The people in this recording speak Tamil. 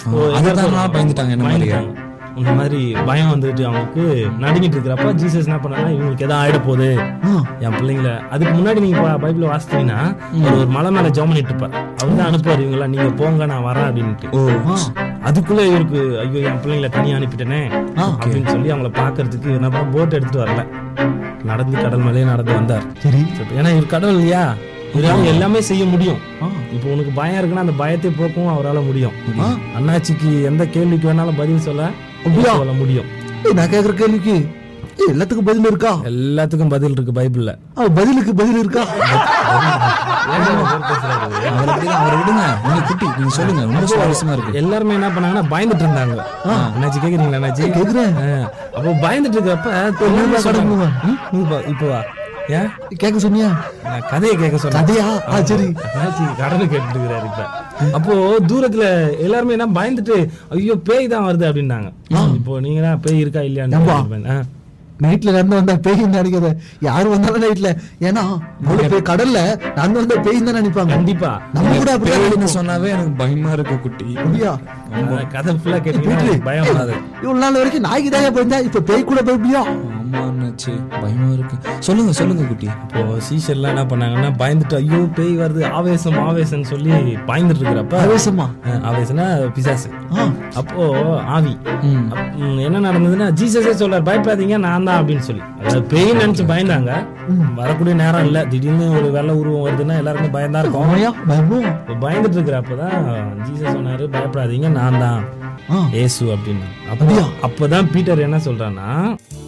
அதுதான் பயந்துட்டாங்க என்ன மாதிரியா பயந்துட்டாங்க. இந்த மாதிரி பயம் வந்துட்டு அவங்களுக்கு நடுங்கிட்டு இருக்கிறப்ப ஜீசஸ் என்ன பண்ணாங்கன்னா இவங்களுக்கு எதாவது ஆயிட போகுது என் பிள்ளைங்கள அதுக்கு முன்னாடி நீங்க ப- பைபிள வாசித்தீங்கன்னா அவர் ஒரு மலை மேல ஜெபம் பண்ணிட்டு இருப்பார் அவர் தான் அனுப்புவார் இவங்கள நீங்க போங்க நான் வரேன் அப்படின்ட்டு ஓ அதுக்குள்ள இவருக்கு ஐயோ என் பிள்ளைங்கள தனியா அனுப்பிட்டேனே அப்படின்னு சொல்லி அவங்கள பாக்குறதுக்கு இவர் என்ன போட் எடுத்துட்டு வரல நடந்து கடல் மேலே நடந்து வந்தார் சரி ஏன்னா இவர் கடவுள் இல்லையா இவரால எல்லாமே செய்ய முடியும் இப்போ உனக்கு பயம் இருக்குன்னா அந்த பயத்தை போக்கவும் அவரால முடியும் அண்ணாச்சிக்கு எந்த கேள்விக்கு வேணாலும் பதில் சொல்ல சொல்ல முடியும் ஏய், நான் கேக்குற கேள்விக்கு ஏய், எல்லாத்துக்கும் பதில் இருக்கா எல்லாத்துக்கும் பதில் இருக்கு பைபிள்ல ஆ, பதிலுக்கு பதில் இருக்கா அவர் அப்படிதான் அவரை விடுங்க நீங்க குட்டி நீங்க சொல்லுங்க ரொம்ப சுவாரஸ்யமா இருக்கு எல்லாருமே என்ன பண்ணாங்கன்னா பயந்துட்டு இருந்தாங்க அண்ணாச்சி கேக்குறீங்களா அண்ணாச்சி கேக்குறேன் ஆ, அப்போ பயந்துட்டு இருக்கப்ப நீங்க சொல்றாங்க, கடவுளா? ம், நீ பா- இப்போ வா ஏன் கேட்க சொன்னியா நான் கதையை கேட்க சொன்னேன் கதையா ஆ சரி அண்ணாச்சி கடனை கேட்டுட்டு இருக்கிறாரு இப்ப அப்போ தூரத்துல எல்லாருமே என்ன பயந்துட்டு ஐயோ பேய் தான் வருது அப்படின்னாங்க இப்போ நீங்க தான் பேய் இருக்கா இல்லையான்னு ஆ. நைட்ல நடந்து வந்தா பேய் நினைக்காத யாரு வந்தாலும் நைட்ல ஏன்னா அவ்வளவு பேய் கடல்ல நடந்து வந்தா பேய் தான் நினைப்பாங்க கண்டிப்பா நம்ம கூட அப்படியே பேய்னு சொன்னாவே எனக்கு பயமா இருக்கு குட்டி அப்படியா அந்த கதை ஃபுல்லா வீட்டுல கேட்டீங்கன்னா பயம் வராது இவ்வளவு நாள் வரைக்கும் நாய்க்கு தான் பயந்தா இப்ப பேய் கூட பயப்படியா ஆமா அண்ணாச்சி பயமா இருக்கு சொல்லுங்க சொல்லுங்க குட்டி இப்போ சீஷர்லாம் என்ன பண்ணாங்கன்னா பயந்துட்டு ஐயோ பேய் வருது ஆவேசம் ஆவேசம்னு சொல்லி பயந்துட்டு இருக்கிறப்ப ஆவேசமா ஆ, ஆவேசம்னா பிசாசு ஆ, அப்போ ஆவி ம். அப்- ம், என்ன நடந்ததுன்னா ஜீசஸே சொல்றாரு பயப்படாதீங்க நான் தான் அப்படின்னு சொல்லி அதாவது பேய் நினைச்சு பயந்தாங்க வரக்கூடிய நேரம் இல்ல திடீர்னு ஒரு வெள்ளை உருவம் வருதுன்னா எல்லாருமே பயந்தா இருக்கும் ஆமாயா பயமும் இப்போ பயந்துட்டு இருக்கிறப்பதான் ஜீசஸ் சொன்னாரு பயப்படாதீங்க நான் தான் ஆ. ஏசு அப்படின்னு அப்போ அப்பதான் பீட்டர் என்ன சொல்றான்னா